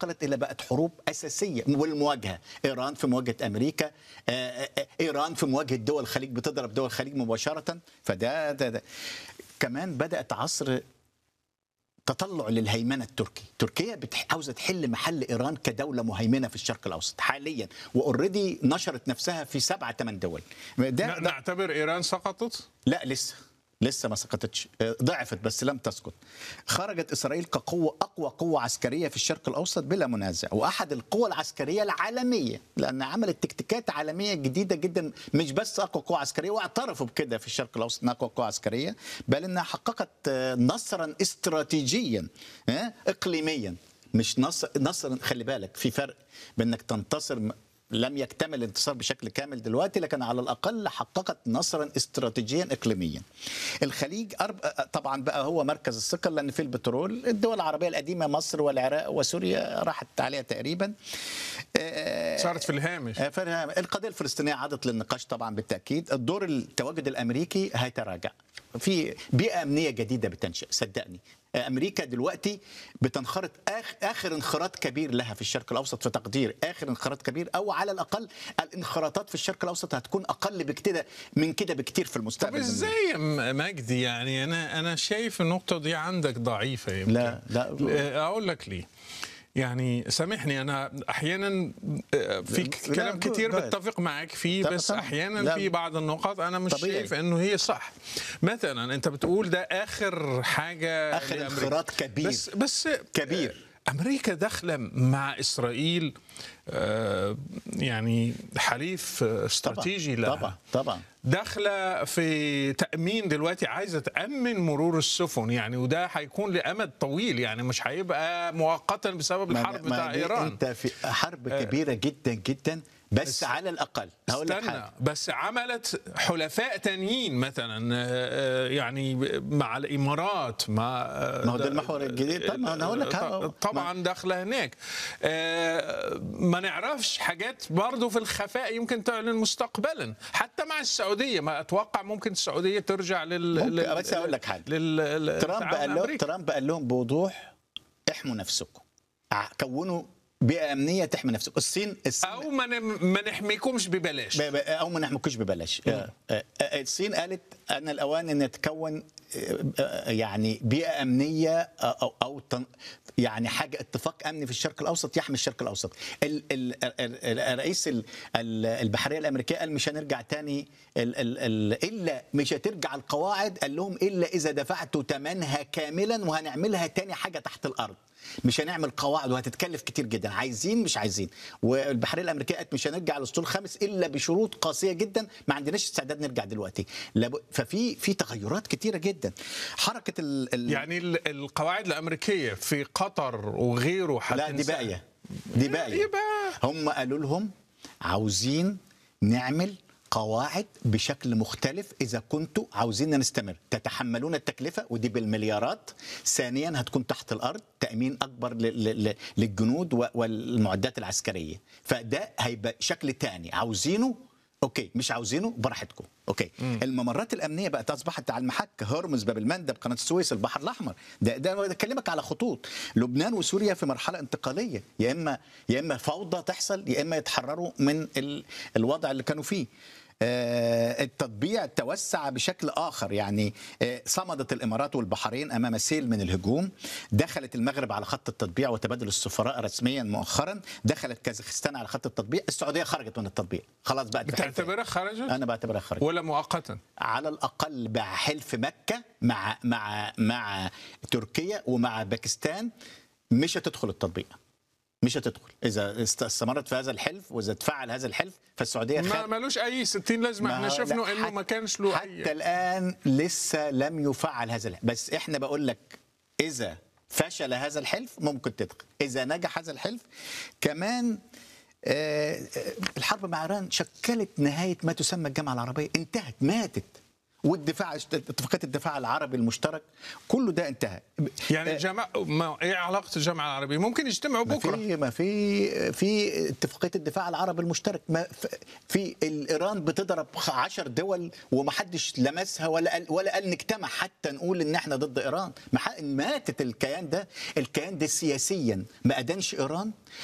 انتقلت الى بقت حروب اساسيه والمواجهه ايران في مواجهه امريكا آه، آه، ايران في مواجهه دول الخليج بتضرب دول الخليج مباشره فده ده ده. كمان بدات عصر تطلع للهيمنه التركي، تركيا بتح... عاوزه تحل محل ايران كدوله مهيمنه في الشرق الاوسط حاليا واوريدي نشرت نفسها في سبعة ثمان دول. ده, ن- ده نعتبر ايران سقطت لا لسه لسه ما سقطتش آه، ضعفت بس لم تسقط خرجت اسرائيل كقوه اقوى قوه عسكريه في الشرق الاوسط بلا منازع واحد القوى العسكريه العالميه لان عملت تكتيكات عالميه جديده جدا مش بس اقوى قوه عسكريه واعترفوا بكده في الشرق الاوسط انها اقوى قوه عسكريه بل انها حققت آه، نصرا استراتيجيا آه، اقليميا مش نصر نصر خلي بالك في فرق بانك تنتصر م- لم يكتمل الانتصار بشكل كامل دلوقتي لكن على الاقل حققت نصرا استراتيجيا اقليميا. الخليج أرب... طبعا بقى هو مركز الثقه لان في البترول الدول العربيه القديمه مصر والعراق وسوريا راحت عليها تقريبا. آه، صارت في الهامش آه، فاهم. القضيه الفلسطينيه عادت للنقاش طبعا بالتاكيد الدور التواجد الامريكي هيتراجع في بيئه امنيه جديده بتنشا صدقني آه، امريكا دلوقتي بتنخرط آخ اخر انخراط كبير لها في الشرق الاوسط في تقدير اخر انخراط كبير او على الاقل الانخراطات في الشرق الاوسط هتكون اقل بكده من كده بكتير في طب المستقبل ازاي يا م- مجدي يعني انا انا شايف النقطه دي عندك ضعيفه يمكن لا لا اقول لك ليه يعني سامحني انا احيانا آه، في لا، كلام جو- كتير جو- بتفق معاك فيه طب- بس طبعاً. احيانا لا. في بعض النقاط انا مش طبيعي. شايف انه هي صح مثلا انت بتقول ده اخر حاجه اخر لأمريكا. انخراط كبير بس بس كبير. امريكا داخله مع اسرائيل آه، يعني حليف آه، استراتيجي لها طبعا طبعا داخله في تامين دلوقتي عايزه تامن مرور السفن يعني وده هيكون لامد طويل يعني مش هيبقى مؤقتا بسبب ما- الحرب ما بتاع دي ايران انت في حرب كبيره جدا جدا بس, على الاقل هقول لك استنى حاجه بس عملت حلفاء تانيين مثلا آه، آه، يعني مع الامارات مع آه، ما هو ده المحور الجديد. طب ما أنا هقول لك ط- حاجة. طبعا داخله هناك آه، ما نعرفش حاجات برضه في الخفاء يمكن تعلن مستقبلا حتى مع السعوديه ما اتوقع ممكن السعوديه ترجع لل ممكن، لل- بس أقول لك حاجة. لل ترامب للتعاون قال لهم الأمريكي. ترامب قال لهم بوضوح احموا نفسكم ع- كونوا بيئه امنيه تحمي نفسكم الصين الصين او ما ن- ما نحميكمش ببلاش ب- ب- او ما نحمكوش ببلاش آه، آه، آه، الصين قالت ان الاوان ان تكون آه، آه، يعني بيئه امنيه آه، او او تن- يعني حاجه اتفاق امني في الشرق الاوسط يحمي الشرق الاوسط ال- ال- ال- الرئيس ال- ال- البحريه الامريكيه قال مش هنرجع تاني ال- ال- ال- الا مش هترجع القواعد قال لهم الا اذا دفعتوا ثمنها كاملا وهنعملها تاني حاجه تحت الارض مش هنعمل قواعد وهتتكلف كتير جدا عايزين مش عايزين والبحريه الامريكيه قالت مش هنرجع للاسطول الخامس الا بشروط قاسيه جدا ما عندناش استعداد نرجع دلوقتي لاب- ففي في تغيرات كتيره جدا حركه ال ال يعني ال- القواعد الامريكيه في قطر وغيره لا دي هتنسى- باقيه دي باقيه يبقى- هم قالوا لهم عاوزين نعمل قواعد بشكل مختلف اذا كنتوا عاوزين نستمر تتحملون التكلفه ودي بالمليارات ثانيا هتكون تحت الارض تامين اكبر ل- ل- ل- للجنود و- والمعدات العسكريه فده هيبقى شكل تاني عاوزينه اوكي مش عاوزينه براحتكم اوكي مم. الممرات الامنيه بقت اصبحت على المحك هرمز باب المندب قناه السويس البحر الاحمر ده ده أنا بكلمك على خطوط لبنان وسوريا في مرحله انتقاليه يا اما يا اما فوضى تحصل يا اما يتحرروا من ال... الوضع اللي كانوا فيه آه، التطبيع توسع بشكل اخر يعني آه، صمدت الامارات والبحرين امام سيل من الهجوم دخلت المغرب على خط التطبيع وتبادل السفراء رسميا مؤخرا دخلت كازاخستان على خط التطبيع السعوديه خرجت من التطبيع خلاص بقت في حلف. بتعتبرها خرجت انا بعتبرها خرجت ولا مؤقتا على الاقل مع حلف مكه مع مع مع تركيا ومع باكستان مش هتدخل التطبيق مش هتدخل اذا است- استمرت في هذا الحلف واذا اتفعل هذا الحلف فالسعوديه ما خارج ملوش اي 60 لازمه ما احنا هو- شفنا لا، انه حت- ما كانش له حتى اي الان لسه لم يفعل هذا الحلف بس احنا بقول لك اذا فشل هذا الحلف ممكن تدخل اذا نجح هذا الحلف كمان آه، آه، الحرب مع ايران شكلت نهايه ما تسمى الجامعه العربيه انتهت ماتت والدفاع اتفاقيه الدفاع العربي المشترك كله ده انتهى يعني آه، الجماعة ما ايه علاقة الجامعة العربية ممكن يجتمعوا ما بكرة في ما في في اتفاقيه الدفاع العربي المشترك ما ف- في ايران بتضرب 10 دول ومحدش لمسها ولا قال ولا قال نجتمع حتى نقول ان احنا ضد ايران ما ح- ماتت الكيان ده الكيان ده سياسيا ما ادانش ايران